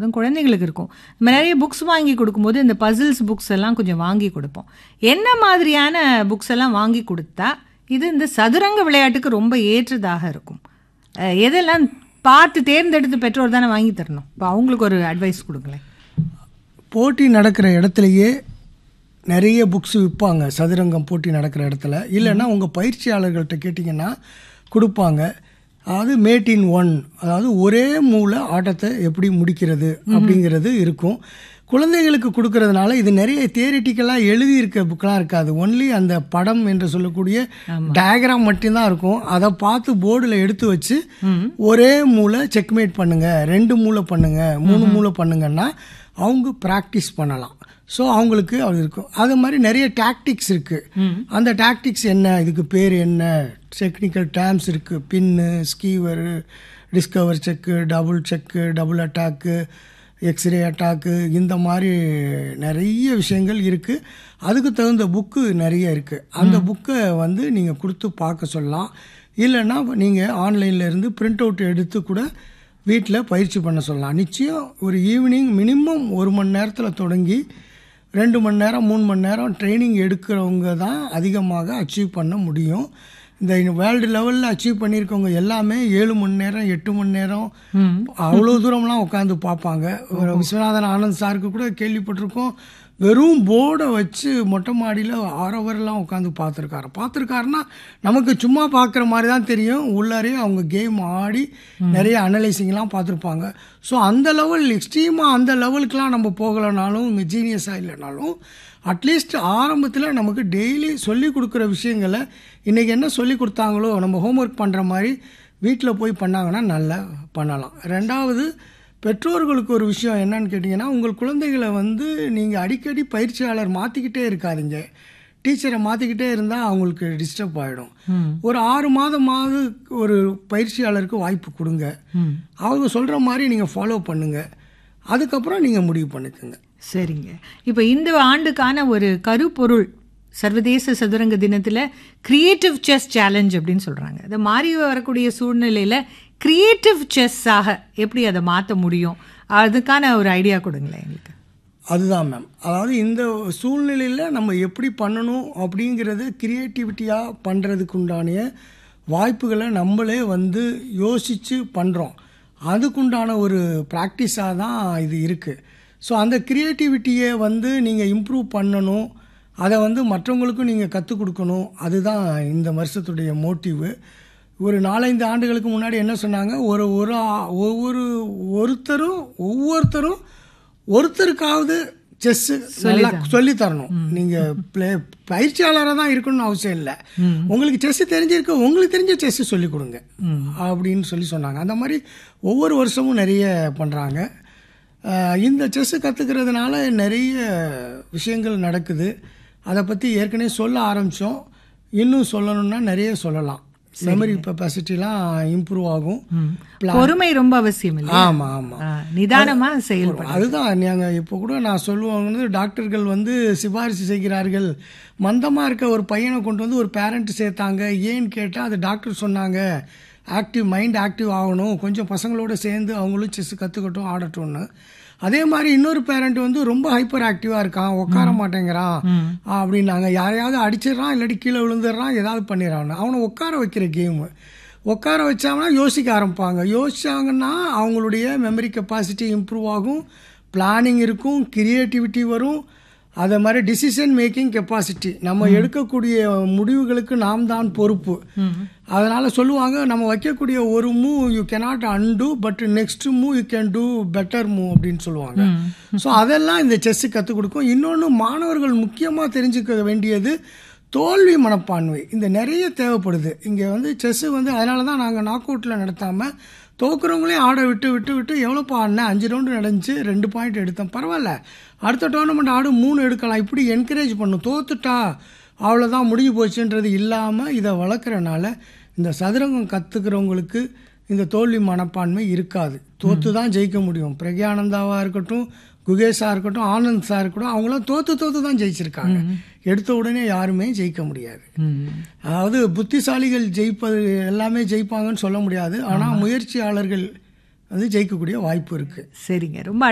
அதுவும் குழந்தைங்களுக்கு இருக்கும் நம்ம நிறைய புக்ஸ் வாங்கி கொடுக்கும்போது இந்த பசில்ஸ் புக்ஸ் எல்லாம் கொஞ்சம் வாங்கி கொடுப்போம் என்ன மாதிரியான புக்ஸ் எல்லாம் வாங்கி கொடுத்தா இது இந்த சதுரங்க விளையாட்டுக்கு ரொம்ப ஏற்றதாக இருக்கும் அஹ், எதெல்லாம் பார்த்து தேர்ந்தெடுத்து பெற்றோர் தானே வாங்கி தரணும் இப்போ அவங்களுக்கு ஒரு அட்வைஸ் கொடுங்களேன் போட்டி நடக்கிற இடத்துலையே நிறைய புக்ஸ் விற்பாங்க சதுரங்கம் போட்டி நடக்கிற இடத்துல இல்லைன்னா உங்கள் பயிற்சியாளர்கள்ட்ட கேட்டிங்கன்னா கொடுப்பாங்க அதாவது மேட் இன் ஒன் அதாவது ஒரே மூல ஆட்டத்தை எப்படி முடிக்கிறது அப்படிங்கிறது இருக்கும் குழந்தைகளுக்கு கொடுக்கறதுனால இது நிறைய தியரிட்டிக்கலாக எழுதியிருக்க புக்கெலாம் இருக்காது ஒன்லி அந்த படம் என்று சொல்லக்கூடிய டயக்ராம் மட்டும்தான் இருக்கும் அதை பார்த்து போர்டில் எடுத்து வச்சு ஒரே மூளை செக்மேட் பண்ணுங்க ரெண்டு மூளை பண்ணுங்க மூணு மூளை பண்ணுங்கன்னா அவங்க ப்ராக்டிஸ் பண்ணலாம் ஸோ அவங்களுக்கு அது இருக்கும் அது மாதிரி நிறைய டாக்டிக்ஸ் இருக்குது அந்த டாக்டிக்ஸ் என்ன இதுக்கு பேர் என்ன டெக்னிக்கல் டேர்ம்ஸ் இருக்குது pin skewer discover check double check double attack X-ray attack இந்த மாதிரி நிறைய விஷயங்கள் இருக்குது அதுக்கு தகுந்த புக்கு நிறைய இருக்குது அந்த புக்கை வந்து நீங்கள் கொடுத்து பார்க்க சொல்லலாம் இல்லைன்னா நீங்கள் ஆன்லைனில் இருந்து பிரிண்ட் அவுட் எடுத்து கூட வீட்டில் பயிற்சி பண்ண சொல்லலாம் நிச்சயம் ஒரு ஈவினிங் மினிமம் ஒரு மணி நேரத்தில் தொடங்கி ரெண்டு மணி நேரம் மூணு மணி நேரம் ட்ரைனிங் எடுக்கிறவங்க தான் அதிகமாக அச்சீவ் பண்ண முடியும் இந்த வேர்ல்டு லெவலில் அச்சீவ் பண்ணியிருக்கவங்க எல்லாமே ஏழு மணி நேரம் எட்டு மணி நேரம் அவ்வளோ தூரம்லாம் உட்காந்து பார்ப்பாங்க ஒரு விஸ்வநாதன் ஆனந்த் சாருக்கு கூட கேள்விப்பட்டிருக்கோம் வெறும் போர்டை வச்சு மொட்டை மாடியில் ஆறவரெலாம் உட்காந்து பார்த்துருக்காரு பார்த்துருக்காருன்னா நமக்கு சும்மா பார்க்குற மாதிரி தான் தெரியும் உள்ளாரே அவங்க கேம் ஆடி நிறைய அனலைசிங்லாம் பார்த்துருப்பாங்க ஸோ அந்த லெவல் எக்ஸ்ட்ரீமாக அந்த லெவலுக்குலாம் நம்ம போகலைனாலும் இங்கே ஜீனியஸாக இல்லைனாலும் அட்லீஸ்ட் ஆரம்பத்தில் நமக்கு டெய்லி சொல்லி கொடுக்குற விஷயங்களை இன்றைக்கி என்ன சொல்லி கொடுத்தாங்களோ நம்ம ஹோம்ஒர்க் பண்ணுற மாதிரி வீட்டில் போய் பண்ணாங்கன்னா நல்லா பண்ணலாம் ரெண்டாவது பெற்றோர்களுக்கு ஒரு விஷயம் என்னன்னு கேட்டிங்கன்னா உங்கள் குழந்தைகளை வந்து நீங்கள் அடிக்கடி பயிற்சியாளர் மாற்றிக்கிட்டே இருக்காதீங்க டீச்சரை மாற்றிக்கிட்டே இருந்தால் அவங்களுக்கு டிஸ்டர்ப் ஆகிடும் ஒரு ஆறு மாதமாவது ஒரு பயிற்சியாளருக்கு வாய்ப்பு கொடுங்க அவங்க சொல்கிற மாதிரி நீங்கள் ஃபாலோ பண்ணுங்கள் அதுக்கப்புறம் நீங்கள் முடிவு பண்ணிக்கோங்க சரிங்க இப்போ இந்த ஆண்டுக்கான ஒரு கருப்பொருள் சர்வதேச சதுரங்க தினத்தில் கிரியேட்டிவ் செஸ் சேலஞ்ச் அப்படின்னு சொல்கிறாங்க அது மாறி வரக்கூடிய சூழ்நிலையில் கிரியேட்டிவ் செஸ்ஸாக எப்படி அதை மாற்ற முடியும் அதுக்கான ஒரு ஐடியா கொடுங்களேன் எங்களுக்கு அதுதான் மேம் அதாவது இந்த சூழ்நிலையில் நம்ம எப்படி பண்ணணும் அப்படிங்கிறது க்ரியேட்டிவிட்டியாக பண்ணுறதுக்கு உண்டான வாய்ப்புகளை நம்மளே வந்து யோசித்து பண்ணுறோம் அதுக்குண்டான ஒரு ப்ராக்டிஸாக தான் இது இருக்குது ஸோ அந்த க்ரியேட்டிவிட்டியை வந்து நீங்கள் இம்ப்ரூவ் பண்ணணும் அதை வந்து மற்றவங்களுக்கும் நீங்கள் கற்றுக் கொடுக்கணும் அதுதான் இந்த வருஷத்துடைய மோட்டிவு ஒரு நாலஞ்சு ஆண்டுகளுக்கு முன்னாடி என்ன சொன்னாங்க ஒரு ஒரு ஆ- ஒவ்வொரு ஒருத்தரும் ஒவ்வொருத்தரும் ஒருத்தருக்காவது செஸ்ஸு நல்லா சொல்லி தரணும் நீங்கள் பிளே பயிற்சியாளராக தான் இருக்கணும்னு அவசியம் இல்லை உங்களுக்கு செஸ் தெரிஞ்சிருக்கு உங்களுக்கு தெரிஞ்ச செஸ் சொல்லி கொடுங்க அப்படின்னு சொல்லி சொன்னாங்க அந்த மாதிரி ஒவ்வொரு வருஷமும் நிறைய பண்ணுறாங்க இந்த செஸ்ஸு கற்றுக்கிறதுனால நிறைய விஷயங்கள் நடக்குது அதை பற்றி ஏற்கனவே சொல்ல ஆரம்பித்தோம் இன்னும் சொல்லணும்னா நிறைய சொல்லலாம் மெமரி கெப்பாசிட்டிலாம் இம்ப்ரூவ் ஆகும் பொறுமை ரொம்ப அவசியம் இல்லை ஆமாம் ஆமாம் நிதானமா செயல்படும் அதுதான் நாங்கள் இப்போ கூட நான் சொல்லுவாங்க வந்து டாக்டர்கள் வந்து சிபாரிசு செய்கிறார்கள் மந்தமாக இருக்க ஒரு பையனை கொண்டு வந்து ஒரு பேரண்ட் சேர்த்தாங்க ஏன்னு கேட்டால் அது டாக்டர் சொன்னாங்க ஆக்டிவ் மைண்ட் ஆக்டிவ் ஆகணும் கொஞ்சம் பசங்களோட சேர்ந்து அவங்களும் செஸ் கற்றுக்கட்டும் ஆடட்டும்னு அதே மாதிரி இன்னொரு பேரண்ட் வந்து ரொம்ப ஹைப்பர் ஆக்டிவாக இருக்கான் உட்கார மாட்டேங்கிறான் அப்படின்னாங்க யாரையாவது அடிச்சிடுறான் இல்லாட்டி கீழே விழுந்துடுறான் ஏதாவது பண்ணிடுறான் அவனை உட்கார வைக்கிற கேமு உட்கார வச்சாங்கன்னா யோசிக்க ஆரம்பிப்பாங்க யோசிச்சாங்கன்னா அவங்களுடைய மெமரி கெப்பாசிட்டி இம்ப்ரூவ் ஆகும் பிளானிங் இருக்கும் கிரியேட்டிவிட்டி வரும் அதே மாதிரி டிசிஷன் மேக்கிங் கெப்பாசிட்டி நம்ம எடுக்கக்கூடிய முடிவுகளுக்கு நாம் தான் பொறுப்பு அதனால சொல்லுவாங்க நம்ம வைக்கக்கூடிய ஒரு move you cannot undo but next move you can do better move அப்படின்னு சொல்லுவாங்க ஸோ அதெல்லாம் இந்த செஸ் கற்றுக் கொடுக்கும் இன்னொன்று மாணவர்கள் முக்கியமாக தெரிஞ்சுக்க வேண்டியது தோல்வி மனப்பான்மை இந்த நிறைய தேவைப்படுது இங்கே வந்து செஸ்ஸு வந்து அதனால தான் நாங்கள் நாக் அவுட்டில் நடத்தாமல் தோக்குறவங்களையும் ஆட விட்டு விட்டு விட்டு எவ்வளோப்பா ஆடினேன் அஞ்சு ரவுண்டு நடந்துச்சு ரெண்டு பாயிண்ட் எடுத்தேன் பரவாயில்ல அடுத்த டோர்னமெண்ட் ஆடு மூணு எடுக்கலாம் இப்படி என்கரேஜ் பண்ணும் தோத்துட்டா அவ்வளோதான் முடிஞ்சு போச்சுன்றது இல்லாமல் இதை வளர்க்குறனால இந்த சதுரங்கம் கற்றுக்கிறவங்களுக்கு இந்த தோல்வி மனப்பான்மை இருக்காது தோத்து தான் ஜெயிக்க முடியும் பிரக்யானந்தாவாக இருக்கட்டும் குகேஷா இருக்கட்டும் ஆனந்த் சார் இருக்கட்டும் அவங்களாம் தோத்து தோத்து தான் ஜெயிச்சிருக்காங்க எடுத்த உடனே யாருமே ஜெயிக்க முடியாது அதாவது புத்திசாலிகள் ஜெயிப்பது எல்லாமே ஜெயிப்பாங்கன்னு சொல்ல முடியாது ஆனால் முயற்சியாளர்கள் வந்து ஜெயிக்கக்கூடிய வாய்ப்பு இருக்குது சரிங்க ரொம்ப